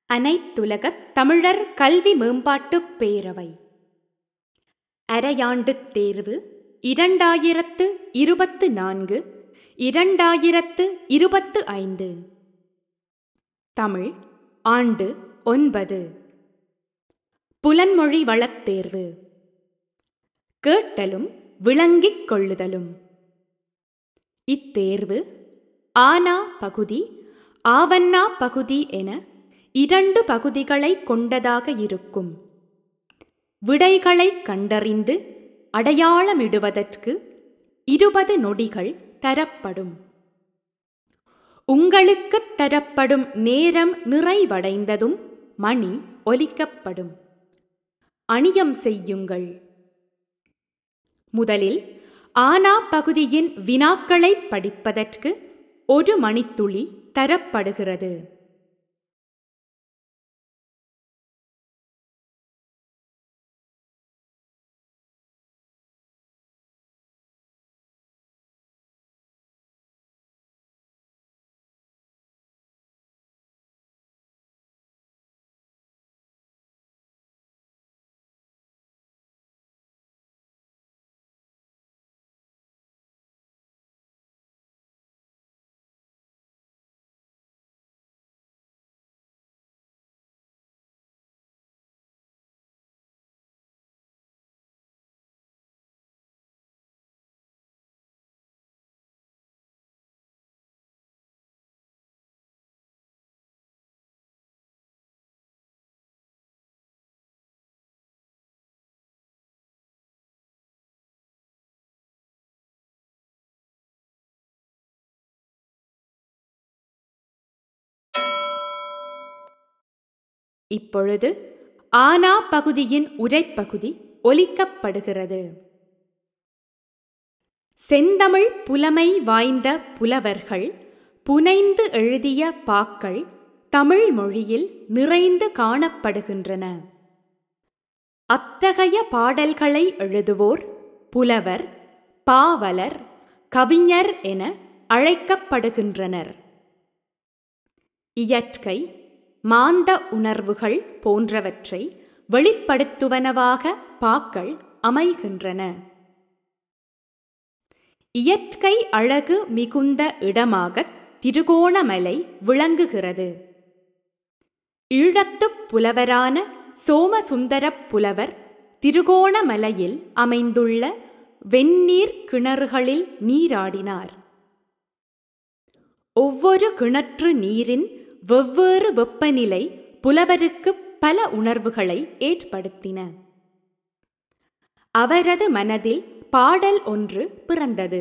அனைத்துலகத் தமிழர் கல்வி மேம்பாட்டுப் பேரவை அரையாண்டுத் தேர்வு இரண்டாயிரத்து இருபத்து நான்கு இரண்டாயிரத்து இருபத்து ஐந்து தமிழ் ஆண்டு ஒன்பது புலன்மொழி வளத் தேர்வு கேட்டலும் விளங்கிக் கொள்ளுதலும் இத்தேர்வு ஆனா பகுதி ஆவன்னா பகுதி என இரண்டு பகுதிகளை கொண்டதாக இருக்கும் விடைகளைக் கண்டறிந்து அடையாளமிடுவதற்கு இருபது நொடிகள் தரப்படும் உங்களுக்குத் தரப்படும் நேரம் நிறைவடைந்ததும் மணி ஒலிக்கப்படும் அணியம் செய்யுங்கள் முதலில் ஆனா பகுதியின் வினாக்களைப் படிப்பதற்கு ஒரு மணித்துளி தரப்படுகிறது இப்பொழுது ஆனா பகுதியின் உரைப்பகுதி ஒலிக்கப்படுகிறது செந்தமிழ் புலமை வாய்ந்த புலவர்கள் புனைந்து எழுதிய பாக்கள் தமிழ் மொழியில் நிறைந்து காணப்படுகின்றன அத்தகைய பாடல்களை எழுதுவோர் புலவர் பாவலர் கவிஞர் என அழைக்கப்படுகின்றனர் இயற்கை மாந்த உணர்வுகள் போன்றவற்றை வெளிப்படுத்துவனவாக பாக்கள் அமைகின்றன இயற்கை அழகு மிகுந்த இடமாக திருகோணமலை விளங்குகிறது ஈழத்துப் புலவரான சோமசுந்தரப் புலவர் திருகோணமலையில் அமைந்துள்ள வெந்நீர் கிணறுகளில் நீராடினார் ஒவ்வொரு கிணற்று நீரின் வெவ்வேறு வெப்பநிலை புலவருக்கு பல உணர்வுகளை ஏற்படுத்தின அவரது மனதில் பாடல் ஒன்று பிறந்தது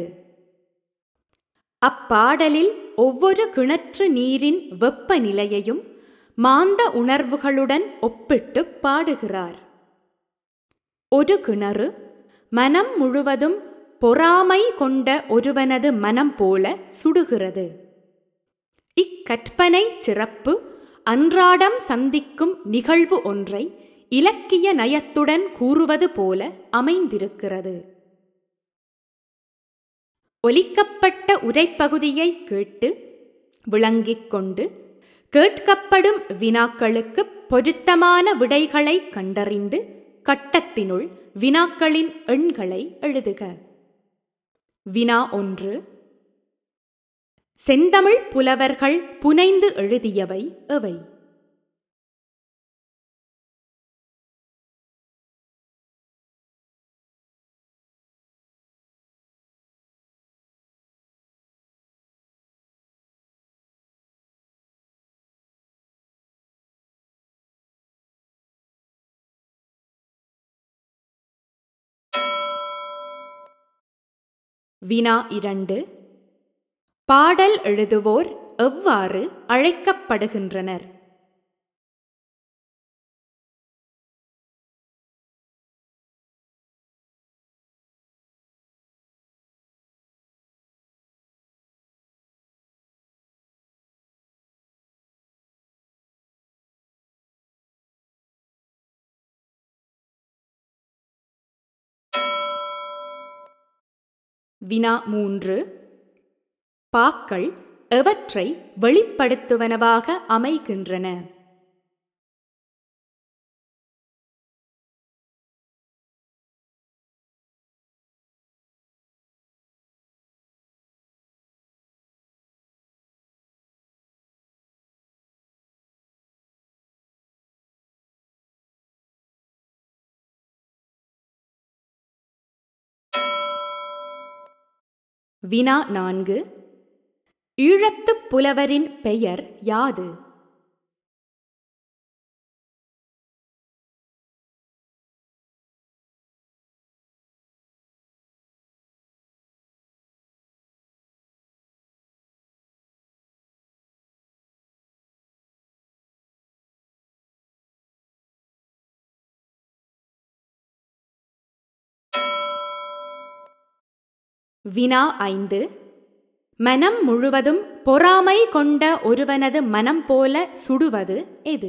அப்பாடலில் ஒவ்வொரு கிணற்று நீரின் வெப்பநிலையையும் மாந்த உணர்வுகளுடன் ஒப்பிட்டு பாடுகிறார் ஒரு கிணறு மனம் முழுவதும் பொறாமை கொண்ட ஒருவனது மனம் போல சுடுகிறது இக்கற்பனை சிறப்பு அன்றாடம் சந்திக்கும் நிகழ்வு ஒன்றை இலக்கிய நயத்துடன் கூறுவது போல அமைந்திருக்கிறது ஒலிக்கப்பட்ட உரைப்பகுதியை கேட்டு விளங்கிக் கொண்டு கேட்கப்படும் வினாக்களுக்கு பொருத்தமான விடைகளை கண்டறிந்து கட்டத்தினுள் வினாக்களின் எண்களை எழுதுக வினா ஒன்று செந்தமிழ் புலவர்கள் புனைந்து எழுதியவை எவை வினா இரண்டு பாடல் எழுதுவோர் எவ்வாறு அழைக்கப்படுகின்றனர் வினா மூன்று பாக்கள் எவற்றை வெளிப்படுத்துவனவாக அமைகின்றன வினா நான்கு ஈழத்துப் புலவரின் பெயர் யாது வினா ஐந்து மனம் முழுவதும் பொறாமை கொண்ட ஒருவனது மனம் போல சுடுவது எது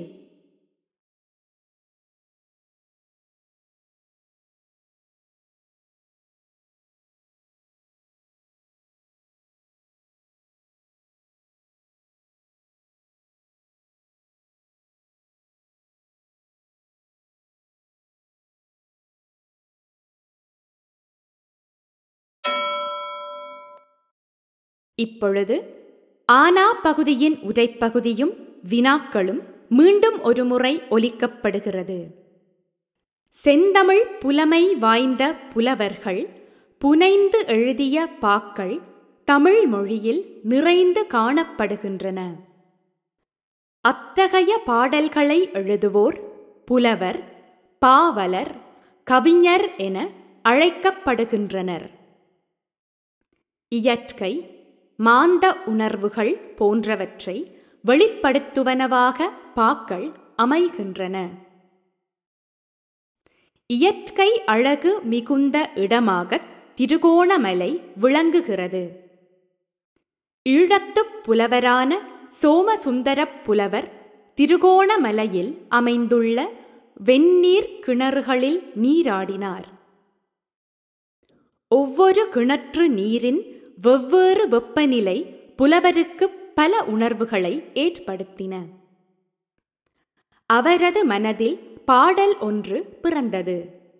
இப்பொழுது ஆனா பகுதியின் உரைப்பகுதியும் வினாக்களும் மீண்டும் ஒருமுறை ஒலிக்கப்படுகிறது செந்தமிழ் புலமை வாய்ந்த புலவர்கள் புனைந்து எழுதிய பாக்கள் தமிழ் மொழியில் நிறைந்து காணப்படுகின்றன அத்தகைய பாடல்களை எழுதுவோர் புலவர் பாவலர் கவிஞர் என அழைக்கப்படுகின்றனர் இயற்கை மாந்த உணர்வுகள் போன்றவற்றை வெளிப்படுத்துவனவாக பாக்கள் அமைகின்றன இயற்கை அழகு மிகுந்த இடமாகத் திருகோணமலை விளங்குகிறது ஈழத்துப் புலவரான சோமசுந்தரப் புலவர் திருகோணமலையில் அமைந்துள்ள வெந்நீர் கிணறுகளில் நீராடினார் ஒவ்வொரு கிணற்று நீரின் வெவ்வேறு வெப்பநிலை புலவருக்கு பல உணர்வுகளை ஏற்படுத்தின அவரது மனதில் பாடல் ஒன்று பிறந்தது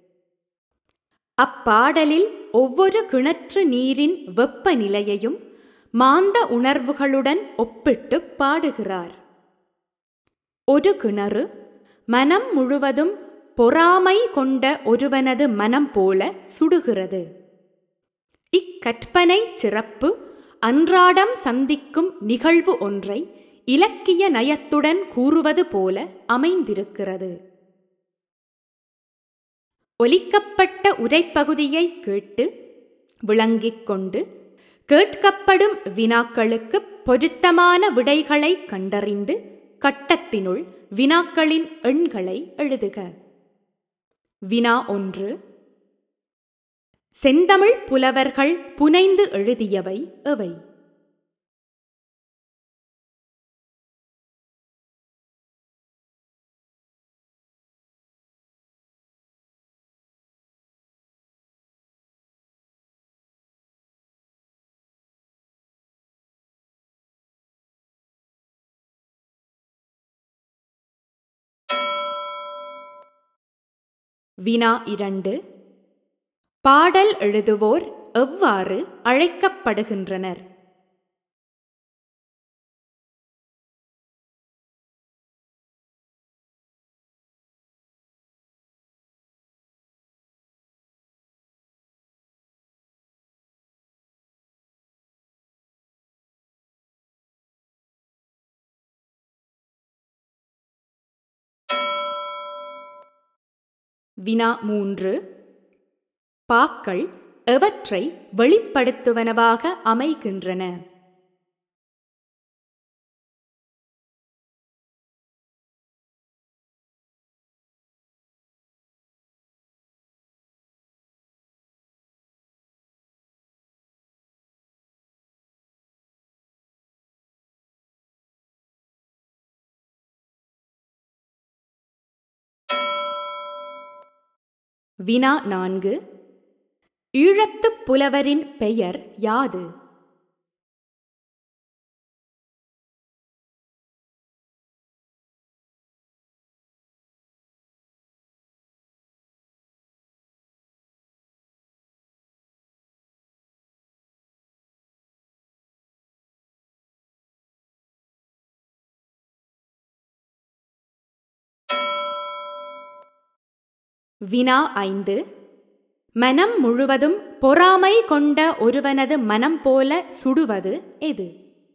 அப்பாடலில் ஒவ்வொரு கிணற்று நீரின் வெப்பநிலையையும் மாந்த உணர்வுகளுடன் ஒப்பிட்டு பாடுகிறார் ஒரு கிணறு மனம் முழுவதும் பொறாமை கொண்ட ஒருவனது மனம் போல சுடுகிறது இக்கற்பனை சிறப்பு அன்றாடம் சந்திக்கும் நிகழ்வு ஒன்றை இலக்கிய நயத்துடன் கூறுவது போல அமைந்திருக்கிறது ஒலிக்கப்பட்ட உரைப்பகுதியை கேட்டு விளங்கிக் கொண்டு கேட்கப்படும் வினாக்களுக்கு பொருத்தமான விடைகளை கண்டறிந்து கட்டத்தினுள் வினாக்களின் எண்களை எழுதுக வினா ஒன்று செந்தமிழ் புலவர்கள் புனைந்து எழுதியவை எவை வினா இரண்டு பாடல் எழுதுவோர் எவ்வாறு அழைக்கப்படுகின்றனர் வினா மூன்று பாக்கள் எவற்றை வெளிப்படுத்துவனவாக அமைகின்றன வினா நான்கு ஈழத்துப் புலவரின் பெயர் யாது வினா ஐந்து மனம் முழுவதும் பொறாமை கொண்ட ஒருவனது மனம் போல சுடுவது எது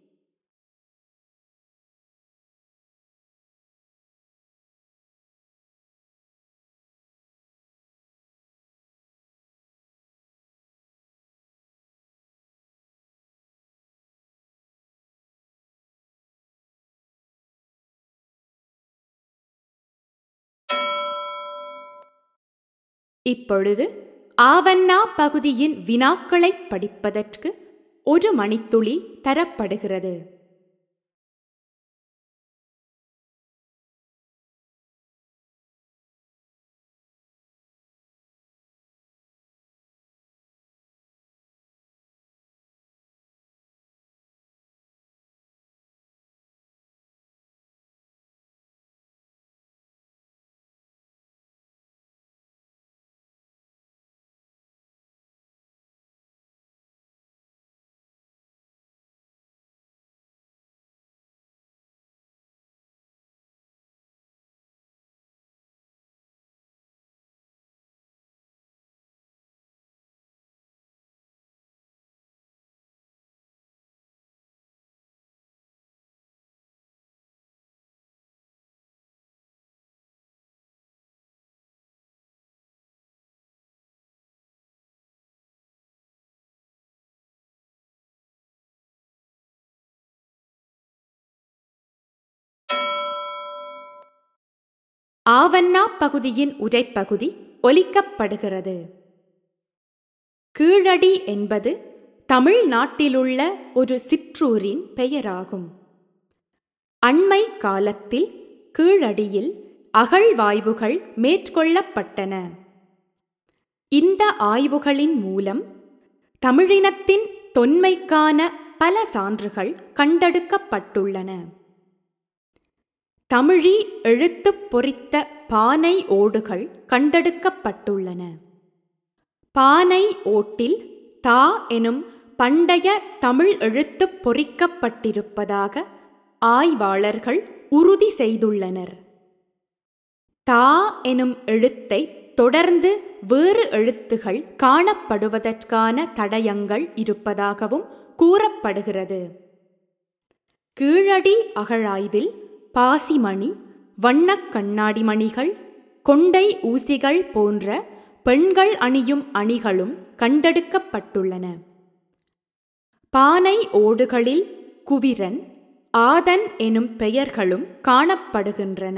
இப்பொழுது ஆவண்ணா பகுதியின் வினாக்களைப் படிப்பதற்கு ஒரு மணித்துளி தரப்படுகிறது ஆவண்ணா பகுதியின் உரைப்பகுதி ஒலிக்கப்படுகிறது கீழடி என்பது தமிழ்நாட்டிலுள்ள ஒரு சிற்றூரின் பெயராகும் அண்மை காலத்தில் கீழடியில் அகழ்வாய்வுகள் மேற்கொள்ளப்பட்டன இந்த ஆய்வுகளின் மூலம் தமிழினத்தின் தொன்மைக்கான பல சான்றுகள் கண்டெடுக்கப்பட்டுள்ளன தமிழி எழுத்துப் பொறித்த பானை ஓடுகள் கண்டெடுக்கப்பட்டுள்ளன பானை ஓட்டில் தா எனும் பண்டைய தமிழ் எழுத்து பொறிக்கப்பட்டிருப்பதாக ஆய்வாளர்கள் உறுதி செய்துள்ளனர் தா எனும் எழுத்தை தொடர்ந்து வேறு எழுத்துகள் காணப்படுவதற்கான தடயங்கள் இருப்பதாகவும் கூறப்படுகிறது கீழடி அகழாய்வில் பாசிமணி வண்ணக் கண்ணாடி மணிகள் கொண்டை ஊசிகள் போன்ற பெண்கள் அணியும் அணிகளும் கண்டெடுக்கப்பட்டுள்ளன பானை ஓடுகளில் குவிரன் ஆதன் எனும் பெயர்களும் காணப்படுகின்றன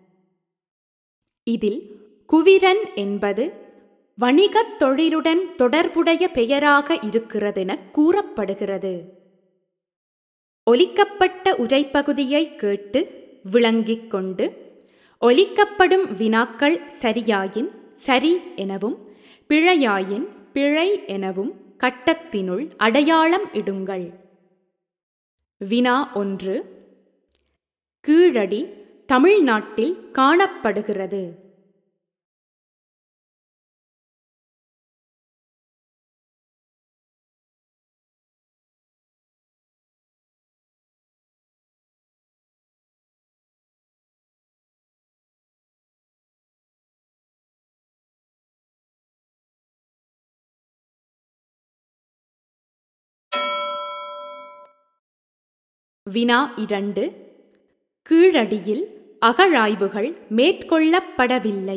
இதில் குவிரன் என்பது வணிகத் தொழிலுடன் தொடர்புடைய பெயராக இருக்கிறதென கூறப்படுகிறது ஒலிக்கப்பட்ட உரைப்பகுதியை கேட்டு விளங்கிக் கொண்டு ஒலிக்கப்படும் வினாக்கள் சரியாயின் சரி எனவும் பிழையாயின் பிழை எனவும் கட்டத்தினுள் அடையாளம் இடுங்கள் வினா ஒன்று கீழடி தமிழ்நாட்டில் காணப்படுகிறது வினா இரண்டு கீழடியில் அகழாய்வுகள் மேற்கொள்ளப்படவில்லை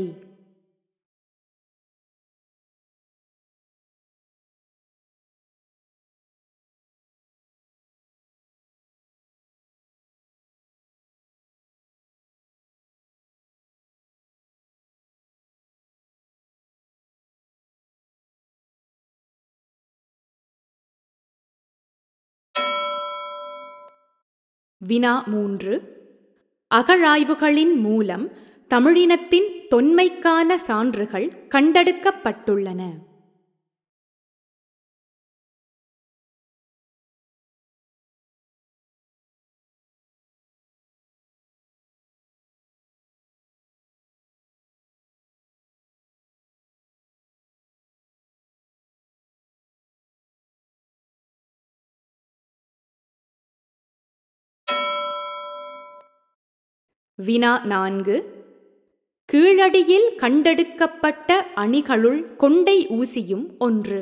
வினா மூன்று அகழாய்வுகளின் மூலம் தமிழினத்தின் தொன்மைக்கான சான்றுகள் கண்டெடுக்கப்பட்டுள்ளன வினா நான்கு கீழடியில் கண்டெடுக்கப்பட்ட அணிகளுள் கொண்டை ஊசியும் ஒன்று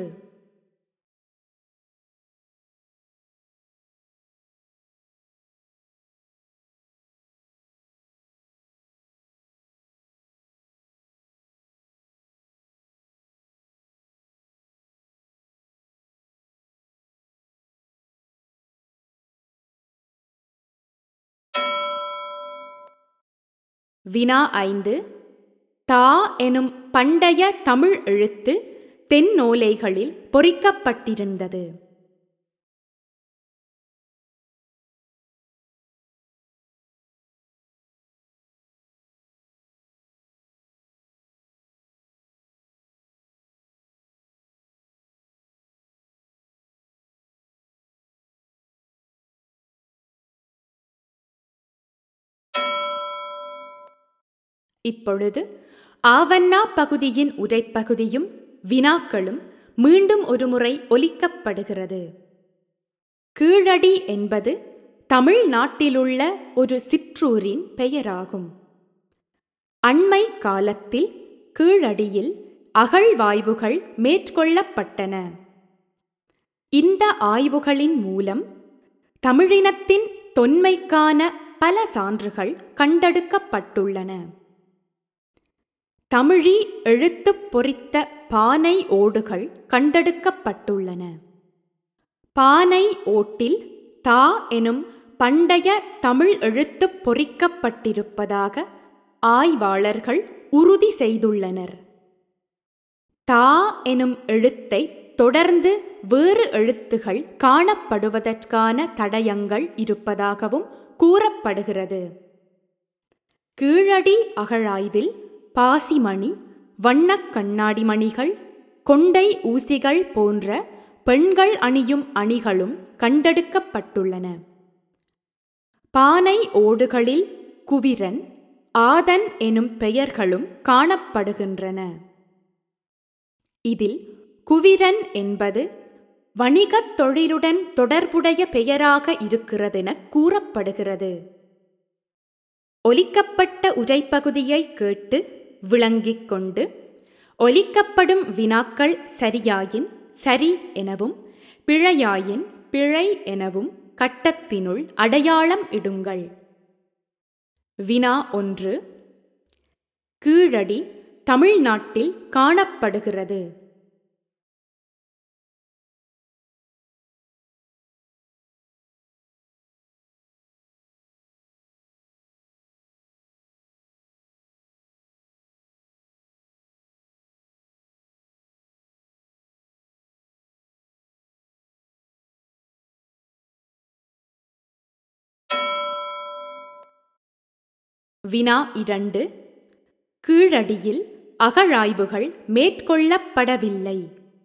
வினா ஐந்து தா எனும் பண்டைய தமிழ் எழுத்து தென்னோலைகளில் பொறிக்கப்பட்டிருந்தது இப்பொழுது ஆவண்ணா பகுதியின் உரைப்பகுதியும் வினாக்களும் மீண்டும் ஒருமுறை ஒலிக்கப்படுகிறது கீழடி என்பது தமிழ்நாட்டிலுள்ள ஒரு சிற்றூரின் பெயராகும் அண்மை காலத்தில் கீழடியில் அகழ்வாய்வுகள் மேற்கொள்ளப்பட்டன இந்த ஆய்வுகளின் மூலம் தமிழினத்தின் தொன்மைக்கான பல சான்றுகள் கண்டெடுக்கப்பட்டுள்ளன தமிழி எழுத்துப் பொறித்த பானை ஓடுகள் கண்டெடுக்கப்பட்டுள்ளன பானை ஓட்டில் தா எனும் பண்டைய தமிழ் எழுத்து பொறிக்கப்பட்டிருப்பதாக ஆய்வாளர்கள் உறுதி செய்துள்ளனர் தா எனும் எழுத்தை தொடர்ந்து வேறு எழுத்துகள் காணப்படுவதற்கான தடயங்கள் இருப்பதாகவும் கூறப்படுகிறது கீழடி அகழாய்வில் பாசிமணி வண்ணக் கண்ணாடி மணிகள் கொண்டை ஊசிகள் போன்ற பெண்கள் அணியும் அணிகளும் கண்டெடுக்கப்பட்டுள்ளன பானை ஓடுகளில் குவிரன் ஆதன் எனும் பெயர்களும் காணப்படுகின்றன இதில் குவிரன் என்பது வணிகத் தொழிலுடன் தொடர்புடைய பெயராக இருக்கிறதென கூறப்படுகிறது ஒலிக்கப்பட்ட உரைப்பகுதியை கேட்டு விளங்கிக் கொண்டு ஒலிக்கப்படும் வினாக்கள் சரியாயின் சரி எனவும் பிழையாயின் பிழை எனவும் கட்டத்தினுள் அடையாளம் இடுங்கள் வினா ஒன்று கீழடி தமிழ்நாட்டில் காணப்படுகிறது வினா இரண்டு கீழடியில் அகழாய்வுகள் மேற்கொள்ளப்படவில்லை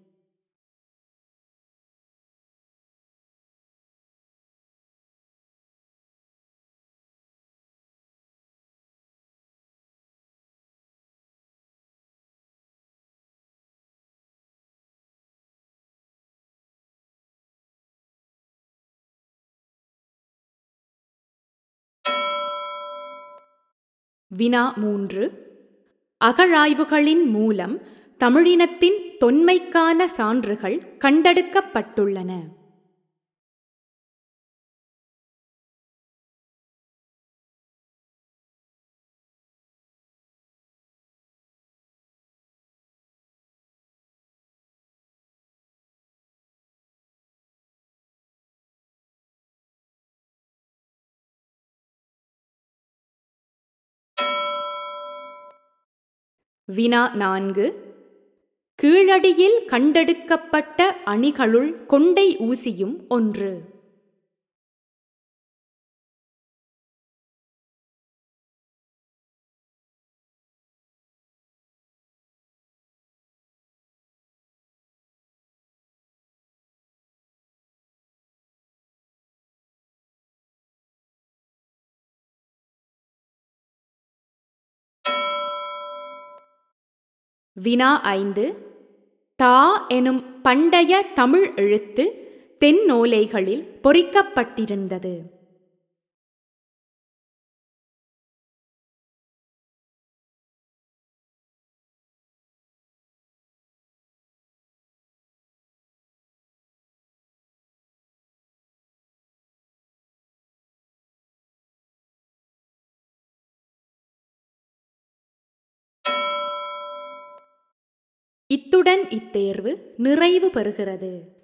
வினா மூன்று அகழாய்வுகளின் மூலம் தமிழினத்தின் தொன்மைக்கான சான்றுகள் கண்டெடுக்கப்பட்டுள்ளன வினா நான்கு கீழடியில் கண்டெடுக்கப்பட்ட அணிகளுள் கொண்டை ஊசியும் ஒன்று வினா ஐந்து தா எனும் பண்டைய தமிழ் எழுத்து தென்னோலைகளில் பொறிக்கப்பட்டிருந்தது இத்துடன் இத்தேர்வு நிறைவு பெறுகிறது